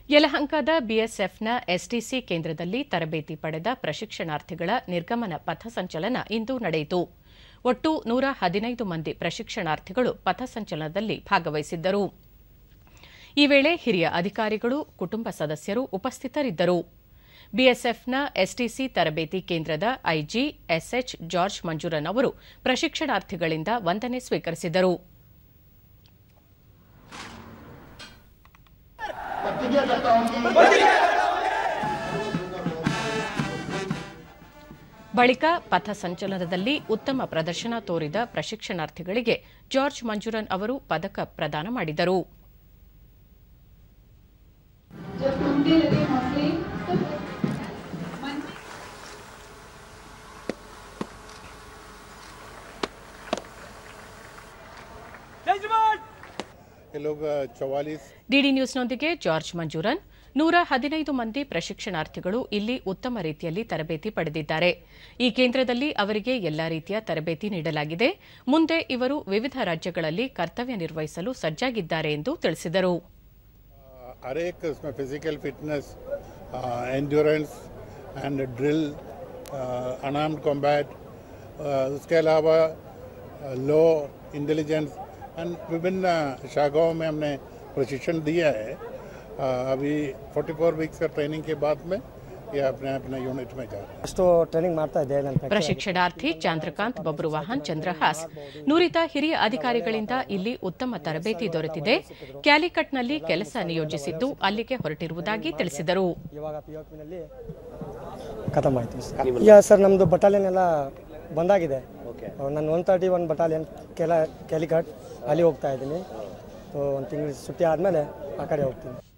ಯಲಹಂಕದ ಬಿಎಸ್ಎಫ್ನ ಎಸ್ಟಿಸಿ ಕೇಂದ್ರದಲ್ಲಿ ತರಬೇತಿ ಪಡೆದ ಪ್ರಶಿಕ್ಷಣಾರ್ಥಿಗಳ ನಿರ್ಗಮನ ಪಥಸಂಚಲನ ಇಂದು ನಡೆಯಿತು ಒಟ್ಟು ನೂರ ಹದಿನೈದು ಮಂದಿ ಪ್ರಶಿಕ್ಷಣಾರ್ಥಿಗಳು ಪಥಸಂಚಲನದಲ್ಲಿ ಭಾಗವಹಿಸಿದ್ದರು ಈ ವೇಳೆ ಹಿರಿಯ ಅಧಿಕಾರಿಗಳು ಕುಟುಂಬ ಸದಸ್ಯರು ಉಪಸ್ಥಿತರಿದ್ದರು ಬಿಎಸ್ಎಫ್ನ ಎಸ್ಟಿಸಿ ತರಬೇತಿ ಕೇಂದ್ರದ ಐಜಿ ಎಸ್ಎಚ್ ಜಾರ್ಜ್ ಮಂಜುರನ್ ಅವರು ಪ್ರಶಿಕ್ಷಣಾರ್ಥಿಗಳಿಂದ ವಂದನೆ ಸ್ವೀಕರಿಸಿದರು ಬಳಿಕ ಪಥಸಂಚಲನದಲ್ಲಿ ಉತ್ತಮ ಪ್ರದರ್ಶನ ತೋರಿದ ಪ್ರಶಿಕ್ಷಣಾರ್ಥಿಗಳಿಗೆ ಜಾರ್ಜ್ ಮಂಜುರನ್ ಅವರು ಪದಕ ಪ್ರದಾನ ಮಾಡಿದರು जब टूटने लगे हौसले तो मन में ये लोग चौवालीस ಡಿಡಿ ನ್ಯೂಸ್ನೊಂದಿಗೆ ಜಾರ್ಜ್ ಮಂಜೂರನ್ ನೂರ ಹದಿನೈದು ಮಂದಿ ಪ್ರಶಿಕ್ಷಣಾರ್ಥಿಗಳು ಇಲ್ಲಿ ಉತ್ತಮ ರೀತಿಯಲ್ಲಿ ತರಬೇತಿ ಪಡೆದಿದ್ದಾರೆ ಈ ಕೇಂದ್ರದಲ್ಲಿ ಅವರಿಗೆ ಎಲ್ಲಾ ರೀತಿಯ ತರಬೇತಿ ನೀಡಲಾಗಿದೆ ಮುಂದೆ ಇವರು ವಿವಿಧ ರಾಜ್ಯಗಳಲ್ಲಿ ಕರ್ತವ್ಯ ನಿರ್ವಹಿಸಲು ಸಜ್ಜಾಗಿದ್ದಾರೆ ಎಂದು ತಿಳಿಸಿದರು हर एक इसमें physical fitness endurance and drill unarmed combat उसके अलावा लॉ इंटेलिजेंस एंड विभिन्न शाखाओं में हमने प्रशिक्षण दिया है अ, अभी 44 वीक्स का ट्रेनिंग के बाद में ये अपने अपने यूनिट में जा रहे हैं ಅಷ್ಟು ಟ್ರೈನಿಂಗ್ ಮಾಡ್ತಾ ಇದ್ದೆ ನನ್ನ ಪ್ರಶಿಕ್ಷಣಾರ್ಥಿ ಚಂದ್ರಕಾಂತ್ ಬಬ್ರುವಾಹನ್ ಚಂದ್ರಹಾಸ್ ನುರಿತ ಹಿರಿಯ ಅಧಿಕಾರಿಗಳಿಂದ ಇಲ್ಲಿ ಉತ್ತಮ ತರಬೇತಿ ದೊರೆತಿದೆ ಕ್ಯಾಲಿಕಟ್ನಲ್ಲಿ ಕೆಲಸ ನಿಯೋಜಿಸಿದ್ದು ಅಲ್ಲಿಗೆ ಹೊರಟಿರುವುದಾಗಿ ತಿಳಿಸಿದರು ಇವಾಗ ಪಿ ಒ ಪಿನಲ್ಲಿ ಖತಮ್ ಆಯಿತು ಈಗ ಸರ್ ನಮ್ಮದು ಬಟಾಲಿಯನ್ ಎಲ್ಲ ಬಂದಾಗಿದೆ ನಾನು ಒನ್ ತರ್ಟಿ ಒನ್ ಬಟಾಲಿಯನ್ ಕೆಲ ಕ್ಯಾಲಿಕಟ್ ಅಲ್ಲಿ ಹೋಗ್ತಾ ಇದ್ದೀನಿ ಸೊ ಒಂದು ತಿಂಗಳು ಸುಟ್ಟಿ ಆದಮೇಲೆ ಆ ಕಡೆ ಹೋಗ್ತೀನಿ